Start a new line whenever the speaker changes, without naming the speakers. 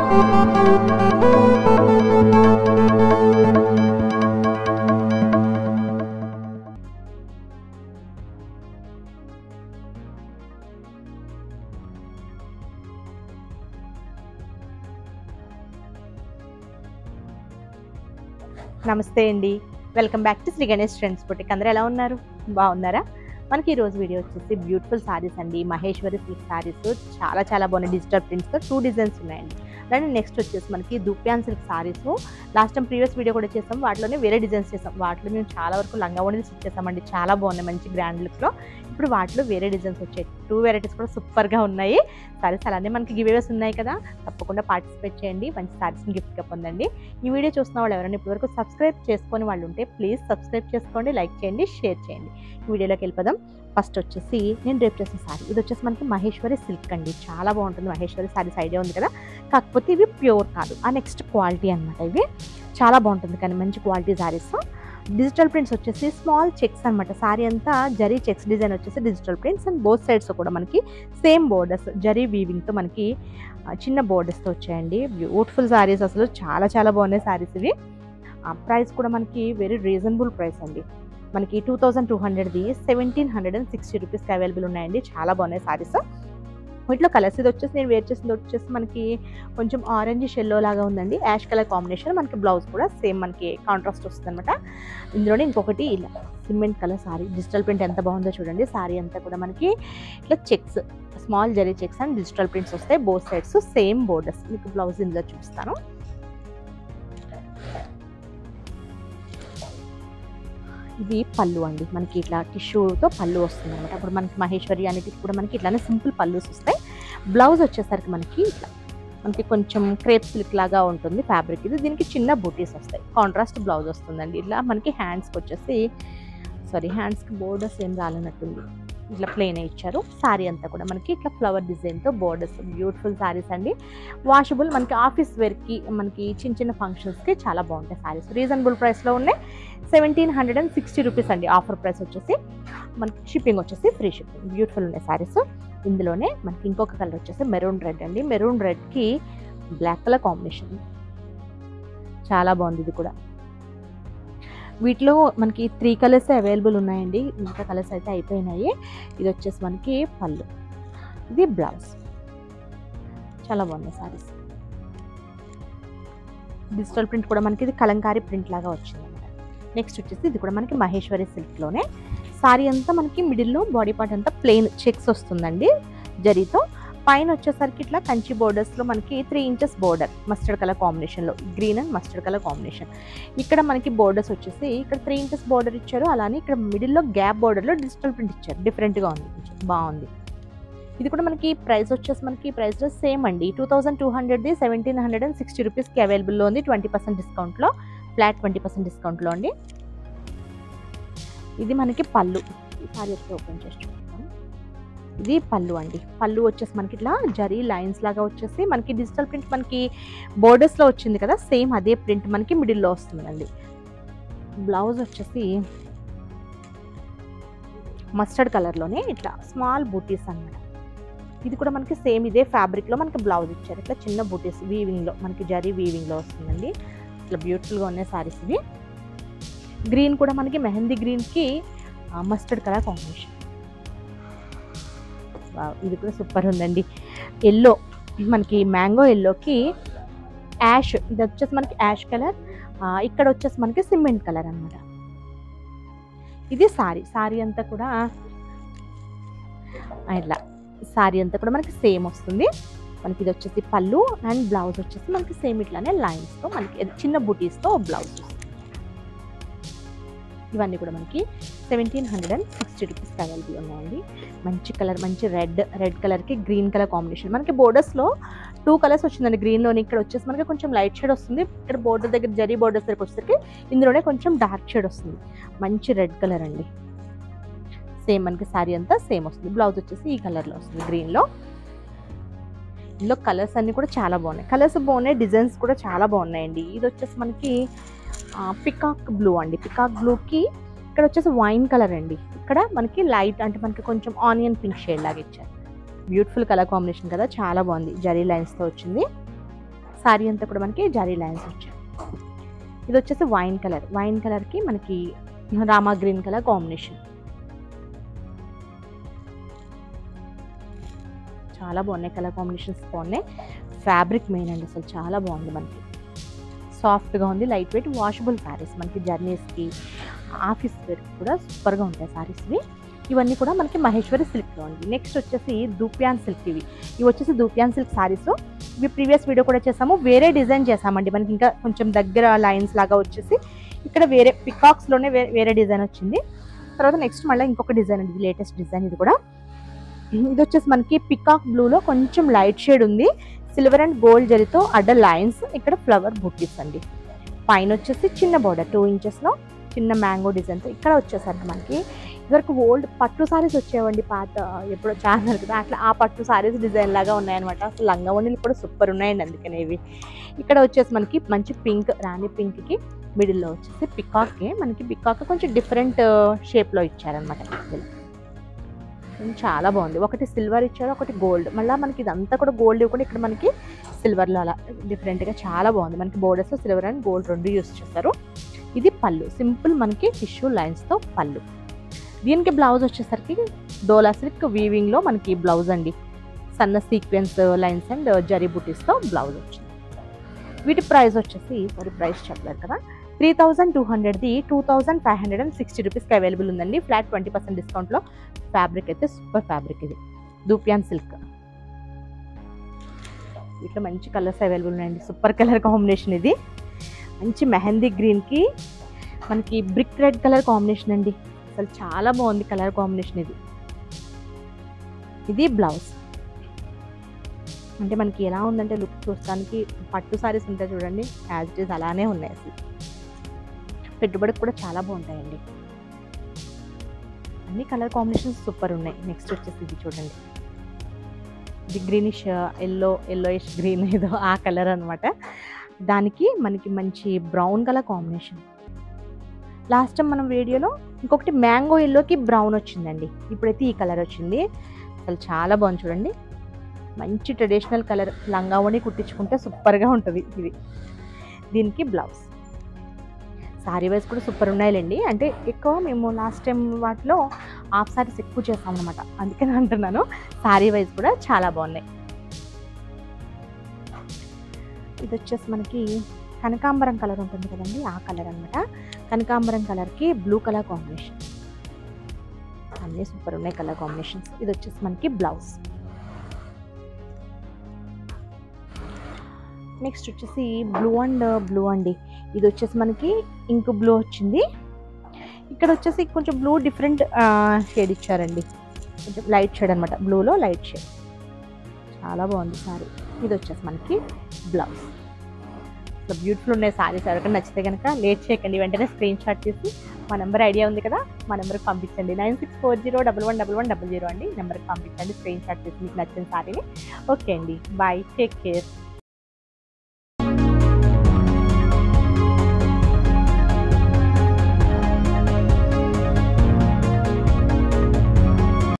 నమస్తే అండి welcome back to Shri Ganesh friends boutique అందరూ ఎలా ఉన్నారు బాగున్నారా మనకి ఈ రోజు వీడియో వచ్చేసి బ్యూటిఫుల్ సారీస్ అండి మహేశ్వరి సిల్క్ సారీస్ చాలా చాలా బాగున్నాయి డిజిటల్ ప్రింట్స్తో టూ డిజైన్స్ ఉన్నాయండి అలానే నెక్స్ట్ వచ్చేసి మనకి dupion silk saris last time previous video కూడా చేసాం వాటిలోనే వేరే డిజైన్స్ చేసాం వాటిలో మేము చాలా వరకు లంగా ఓణీలు స్టిచ్ చేసామండి చాలా బాగున్నాయి మంచి గ్రాండ్ లుక్లో ఇప్పుడు వాటిలో వేరే డిజైన్స్ వచ్చాయి టూ వెరైటీస్ కూడా సూపర్గా ఉన్నాయి సారీస్ అలానే మనకి గివేవేస్ ఉన్నాయి కదా తప్పకుండా పార్టిసిపేట్ చేయండి మంచి సారీస్ని గిఫ్ట్గా పొందండి ఈ వీడియో చూస్తున్న వాళ్ళు ఎవరైనా ఇప్పటివరకు సబ్స్క్రైబ్ చేసుకొని వాళ్ళు ఉంటే ప్లీజ్ సబ్స్క్రైబ్ చేసుకోండి లైక్ చేయండి షేర్ చేయండి ఈ వీడియోలోకి వెళ్ళిపోదాం ఫస్ట్ వచ్చేసి నేను రేపు చేసిన సారీ ఇది వచ్చేసి మనకి మహేశ్వరి సిల్క్ అండి చాలా బాగుంటుంది మహేశ్వరి సారీస్ ఐడియా ఉంది కదా కాకపోతే ఇవి ప్యూర్ కాదు ఆ నెక్స్ట్ క్వాలిటీ అనమాట ఇవి చాలా బాగుంటుంది కానీ మంచి క్వాలిటీ సారీస్ డిజిటల్ ప్రింట్స్ వచ్చేసి స్మాల్ చెక్స్ అనమాట సారీ అంతా జరీ చెక్స్ డిజైన్ వచ్చేసి digital prints and both sides కూడా మనకి సేమ్ బోర్డర్స్ జరీ వీవింగ్తో మనకి ఆ, చిన్న బోర్డర్స్తో వచ్చాయండి బ్యూటిఫుల్ సారీస్ అసలు చాలా చాలా బాగున్నాయి సారీస్ ఇవి ప్రైస్ కూడా మనకి వెరీ రీజనబుల్ ప్రైస్ అండి మనకి టూ థౌజండ్ టూ హండ్రెడ్ది సెవెంటీన్ హండ్రెడ్ అండ్ సిక్స్టీ రూపీస్కి అవైలబుల్ ఉన్నాయండి చాలా బాగున్నాయి సారీస్ వీటిలో కలర్స్ ఇది వచ్చేసి నేను వేర్ చేసింది వచ్చేసి మనకి కొంచెం ఆరెంజ్ షెల్లో లాగా ఉందండి యాష్ కలర్ కాంబినేషన్ మనకి బ్లౌజ్ కూడా సేమ్ మనకి కాంట్రాస్ట్ వస్తుంది అనమాట ఇందులోనే ఇంకొకటి ఇలా cement colour sari digital print ఎంత బాగుందో చూడండి సారీ అంతా కూడా మనకి ఇట్లా checks small zari checks and digital prints వస్తాయి బోత్ సైడ్స్ సేమ్ బోర్డర్స్ మీకు బ్లౌజ్ ఇందులో చూపిస్తాను ఇది పళ్ళు అండి మనకి ఇట్లా టిష్యూతో పళ్ళు వస్తుంది అనమాట అప్పుడు మనకి మహేశ్వరి అన్నిటికి కూడా మనకి ఇట్లానే సింపుల్ పళ్ళుస్ వస్తాయి బ్లౌజ్ వచ్చేసరికి మనకి ఇట్లా మనకి కొంచెం క్రేప్ సిల్క్ లాగా ఉంటుంది ఫ్యాబ్రిక్ ఇది దీనికి చిన్న బూటీస్ వస్తాయి కాంట్రాస్ట్ బ్లౌజ్ వస్తుందండి ఇట్లా మనకి హ్యాండ్స్కి వచ్చేసి సారీ హ్యాండ్స్కి బోర్డర్స్ ఏం రాలన్నట్టుంది ఇట్లా ప్లెయిన్ ఇచ్చారు సారీ అంతా కూడా మనకి ఇట్లా ఫ్లవర్ డిజైన్తో బోర్డర్స్ బ్యూటిఫుల్ సారీస్ అండి వాషబుల్ మనకి ఆఫీస్ వేర్కి మనకి చిన్న చిన్న ఫంక్షన్స్కి చాలా బాగుంటాయి సారీస్ రీజనబుల్ ప్రైస్లో ఉన్నాయి seventeen hundred and sixty rupees అండి ఆఫర్ ప్రైస్ వచ్చేసి మనకి షిప్పింగ్ వచ్చేసి ఫ్రీ షిప్పింగ్ బ్యూటిఫుల్ ఉన్నాయి సారీస్ ఇందులోనే మనకి ఇంకొక కలర్ వచ్చేసి మెరూన్ రెడ్ అండి మెరూన్ రెడ్కి బ్లాక్ కలర్ కాంబినేషన్ చాలా బాగుంది ఇది కూడా వీటిలో మనకి త్రీ కలర్స్ అవైలబుల్ ఉన్నాయండి మిగతా కలర్స్ అయితే అయిపోయినాయి ఇది వచ్చేసి మనకి పళ్ళు ఇది బ్లౌజ్ చాలా బాగున్నాయి సారీస్ డిజిటల్ ప్రింట్ కూడా మనకి ఇది కలంకారీ ప్రింట్ లాగా వచ్చింది అనమాట నెక్స్ట్ వచ్చేసి ఇది కూడా మనకి మహేశ్వరి సిల్క్లోనే సారీ అంతా మనకి మిడిల్లో బాడీ పార్ట్ అంతా ప్లెయిన్ చెక్స్ వస్తుందండి జరీతో పైన వచ్చేసరికి ఇట్లా కంచి బోర్డర్స్లో మనకి three inches border mustard colour కాంబినేషన్లో green and mustard colour combination ఇక్కడ మనకి బోర్డర్స్ వచ్చేసి ఇక్కడ త్రీ ఇంచెస్ బోర్డర్ ఇచ్చారు అలానే ఇక్కడ మిడిల్లో గ్యాప్ బోర్డర్లో డిజిటల్ ప్రింట్ ఇచ్చారు డిఫరెంట్గా ఉంది కొంచెం బాగుంది ఇది కూడా మనకి ప్రైస్ వచ్చేసి మనకి ప్రైస్ సేమ్ అండి టూ థౌసండ్ టూ హండ్రెడ్ది సెవెంటీన్ హండ్రెడ్ అండ్ సిక్స్టీ రూపీస్కి అవైలబుల్లో ఉంది ట్వంటీ పర్సెంట్ డిస్కౌంట్లో ఫ్లాట్ ట్వంటీ పర్సెంట్ డిస్కౌంట్లో అండి ఇది మనకి పళ్ళు ఈసారి వచ్చి ఓపెన్ చేసి చూస్తాను ఇది పళ్ళు అండి పళ్ళు వచ్చేసి మనకి ఇట్లా జరీ లైన్స్ లాగా వచ్చేసి మనకి డిజిటల్ ప్రింట్ మనకి బోర్డర్స్లో వచ్చింది కదా సేమ్ అదే ప్రింట్ మనకి మిడిల్లో వస్తుందండి బ్లౌజ్ వచ్చేసి మస్టర్డ్ కలర్లోనే ఇట్లా స్మాల్ బూటీస్ అన్నమాట ఇది కూడా మనకి సేమ్ ఇదే ఫ్యాబ్రిక్లో మనకి బ్లౌజ్ ఇచ్చారు ఇట్లా చిన్న బూటీస్ వీవింగ్లో మనకి జరీ వీవింగ్లో వస్తుందండి ఇట్లా బ్యూటిఫుల్గా ఉన్నాయి సారీస్ ఇవి గ్రీన్ కూడా మనకి మెహందీ గ్రీన్కి మస్టర్డ్ కలర్ కాంబినేషన్ ఇది కూడా సూపర్ ఉందండి ఎల్లో మనకి మ్యాంగో ఎల్లోకి యాష్ ఇది వచ్చేసి మనకి యాష్ కలర్ ఇక్కడ వచ్చేసి మనకి సిమెంట్ కలర్ అన్నమాట ఇది సారీ సారీ అంతా కూడా ఇట్లా సారీ అంతా కూడా మనకి సేమ్ వస్తుంది మనకి ఇది వచ్చేసి పళ్ళు అండ్ బ్లౌజ్ వచ్చేసి మనకి సేమ్ ఇట్లానే లైన్స్తో మనకి చిన్న బుటీస్తో బ్లౌజ్ ఇవన్నీ కూడా మనకి సెవెంటీన్ హండ్రెడ్ అండ్ సిక్స్టీ రూపీస్కి అవైలబుల్ ఉన్నాయండి మంచి కలర్ మంచి రెడ్ రెడ్ కలర్కి గ్రీన్ కలర్ కాంబినేషన్ మనకి బోర్డర్స్లో టూ కలర్స్ వచ్చిందండి గ్రీన్లోని ఇక్కడ వచ్చేసి మనకి కొంచెం లైట్ షేడ్ వస్తుంది ఇక్కడ బోర్డర్ దగ్గర జరీ బోర్డర్స్ దగ్గరకు వచ్చేసరికి ఇందులోనే కొంచెం డార్క్ షేడ్ వస్తుంది మంచి రెడ్ కలర్ అండి సేమ్ మనకి శారీ అంతా సేమ్ వస్తుంది బ్లౌజ్ వచ్చేసి ఈ కలర్లో వస్తుంది గ్రీన్లో ఇందులో కలర్స్ అన్నీ కూడా చాలా బాగున్నాయి కలర్స్ బాగున్నాయి డిజైన్స్ కూడా చాలా బాగున్నాయండి ఇది వచ్చేసి మనకి పికాక్ బ్లూ అండి పికాక్ బ్లూకి ఇక్కడ వచ్చేసి వైన్ కలర్ అండి ఇక్కడ మనకి లైట్ అంటే మనకి కొంచెం ఆనియన్ పింక్ షేడ్ లాగా ఇచ్చారు బ్యూటిఫుల్ కలర్ కాంబినేషన్ కదా చాలా బాగుంది జరీ లైన్స్తో వచ్చింది సారీ అంతా కూడా మనకి జరీ లైన్స్ వచ్చాయి ఇది వచ్చేసి వైన్ కలర్ వైన్ కలర్కి మనకి రామా గ్రీన్ కలర్ కాంబినేషన్ చాలా బాగున్నాయి కలర్ కాంబినేషన్స్ బాగున్నాయి ఫ్యాబ్రిక్ మెయిన్ అండి అసలు చాలా బాగుంది మనకి సాఫ్ట్గా ఉంది లైట్ వెయిట్ వాషబుల్ శారీస్ మనకి జర్నీస్కి ఆఫీస్ వేర్కి కూడా సూపర్గా ఉంటాయి శారీస్వి ఇవన్నీ కూడా మనకి మహేశ్వరి సిల్క్లో ఉంది నెక్స్ట్ వచ్చేసి దూప్యాన్ సిల్క్ ఇవి ఇవి వచ్చేసి దూప్యాన్ సిల్క్ శారీస్ ఇవి ప్రీవియస్ వీడియో కూడా చేసాము వేరే డిజైన్ చేసామండి మనకి ఇంకా కొంచెం దగ్గర లైన్స్ లాగా వచ్చేసి ఇక్కడ వేరే పికాక్స్లోనే వేరే వేరే డిజైన్ వచ్చింది తర్వాత నెక్స్ట్ మళ్ళీ ఇంకొక డిజైన్ అండి ఇది లేటెస్ట్ డిజైన్ ఇది కూడా ఇది వచ్చేసి మనకి పికాక్ బ్లూలో కొంచెం లైట్ షేడ్ ఉంది సిల్వర్ అండ్ గోల్డ్ జరీతో అడ్డ లైన్స్ ఇక్కడ ఫ్లవర్ బుట్టీస్ అండి పైన వచ్చేసి చిన్న బోర్డర్ టూ ఇంచెస్లో చిన్న మ్యాంగో డిజైన్తో ఇక్కడ వచ్చేసరికి మనకి ఇదివరకు ఓల్డ్ పట్టు సారీస్ వచ్చేవండి పాత ఎప్పుడో చాలా కదా అట్లా ఆ పట్టు సారీస్ డిజైన్ లాగా ఉన్నాయన్నమాట అసలు లంగా వండిలు కూడా సూపర్ ఉన్నాయండి అందుకనే ఇవి ఇక్కడ వచ్చేసి మనకి మంచి పింక్ రాణి పింక్కి మిడిల్లో వచ్చేసి పికాక్కి మనకి పికాక్ కొంచెం డిఫరెంట్ షేప్లో ఇచ్చారనమాట చాలా బాగుంది ఒకటి సిల్వర్ ఇచ్చారు ఒకటి గోల్డ్ మళ్ళీ మనకి ఇదంతా కూడా గోల్డ్ ఇవ్వకుండా ఇక్కడ మనకి సిల్వర్లో అలా డిఫరెంట్గా చాలా బాగుంది మనకి బోర్డర్స్ సిల్వర్ అండ్ గోల్డ్ రెండు యూస్ చేస్తారు ఇది పళ్ళు సింపుల్ మనకి టిష్యూ లైన్స్తో పళ్ళు దీనికి బ్లౌజ్ వచ్చేసరికి డోలా సిల్క్ వీవింగ్లో మనకి బ్లౌజ్ అండి సన్న సీక్వెన్స్ లైన్స్ అండ్ జరీ బుటీస్తో బ్లౌజ్ వచ్చింది వీటి ప్రైస్ వచ్చేసి సారీ ప్రైస్ చెప్పలేదు కదా త్రీ థౌజండ్ టూ హండ్రెడ్ది two thousand five hundred and sixty రూపీస్కి అవైలబుల్ ఉందండి ఫ్లాట్ ట్వంటీ పర్సెంట్ డిస్కౌంట్లో ఫ్యాబ్రిక్ అయితే సూపర్ ఫ్యాబ్రిక్ ఇది దూపియాన్ సిల్క్ వీటిలో మంచి కలర్స్ అవైలబుల్ ఉన్నాయండి సూపర్ కలర్ కాంబినేషన్ ఇది మంచి మెహందీ గ్రీన్కి మనకి బ్రిక్ రెడ్ కలర్ కాంబినేషన్ అండి అసలు చాలా బాగుంది కలర్ కాంబినేషన్ ఇది ఇది బ్లౌజ్ అంటే మనకి ఎలా ఉందంటే లుక్ చూడడానికి పట్టు సారీస్ ఉంటాయి చూడండి యాజ్ ఇట్ ఈస్ అలానే ఉన్నాయి అసలు పెట్టుబడికి కూడా చాలా బాగుంటాయండి అన్ని కలర్ కాంబినేషన్స్ సూపర్ ఉన్నాయి నెక్స్ట్ వచ్చేసి ఇది చూడండి ఇది గ్రీనిష్ ఎల్లో ఎల్లోయిష్ గ్రీన్ ఏదో ఆ కలర్ అనమాట దానికి మనకి మంచి brown colour combination last time మనం వీడియోలో ఇంకొకటి మ్యాంగో ఎల్లోకి బ్రౌన్ వచ్చిందండి ఇప్పుడైతే ఈ కలర్ వచ్చింది అసలు చాలా బాగుంది చూడండి మంచి ట్రెడిషనల్ కలర్ లంగావని కుట్టించుకుంటే సూపర్గా ఉంటుంది ఇది దీనికి బ్లౌజ్ సారీ వైజ్ కూడా సూపర్ ఉన్నాయిలేండి అంటే ఎక్కువ మేము లాస్ట్ టైం వాటిలో హాఫ్ సారీస్ ఎక్కువ చేస్తాం అనమాట అందుకని అంటున్నాను సారీ వైజ్ కూడా చాలా బాగున్నాయి ఇది వచ్చేసి మనకి కనకాంబరం కలర్ ఉంటుంది కదండి ఆ కలర్ అనమాట కనకాంబరం కలర్కి బ్లూ కలర్ కాంబినేషన్ అన్నీ సూపర్ ఉన్నాయి కలర్ కాంబినేషన్స్ ఇది వచ్చేసి మనకి బ్లౌజ్ నెక్స్ట్ వచ్చేసి బ్లూ అండ్ బ్లూ అండి ఇది వచ్చేసి మనకి ఇంక్ బ్లూ వచ్చింది ఇక్కడ వచ్చేసి కొంచెం బ్లూ డిఫరెంట్ షేడ్ ఇచ్చారండి కొంచెం లైట్ షేడ్ అనమాట బ్లూలో లైట్ షేడ్ చాలా బాగుంది సారీ ఇది వచ్చేసి మనకి బ్లౌజ్ సో బ్యూటిఫుల్ ఉన్నాయి సారీస్ ఎవరికైనా నచ్చితే కనుక లేట్ చేయకండి వెంటనే స్క్రీన్ షాట్ తీసి మా నెంబర్ ఐడియా ఉంది కదా మా నెంబర్కి పంపించండి nine six four zero double one double one double zero అండి నెంబర్కి పంపించండి స్క్రీన్ షాట్ తీసి మీకు నచ్చిన సారీని ఓకే అండి బాయ్ టేక్ కేర్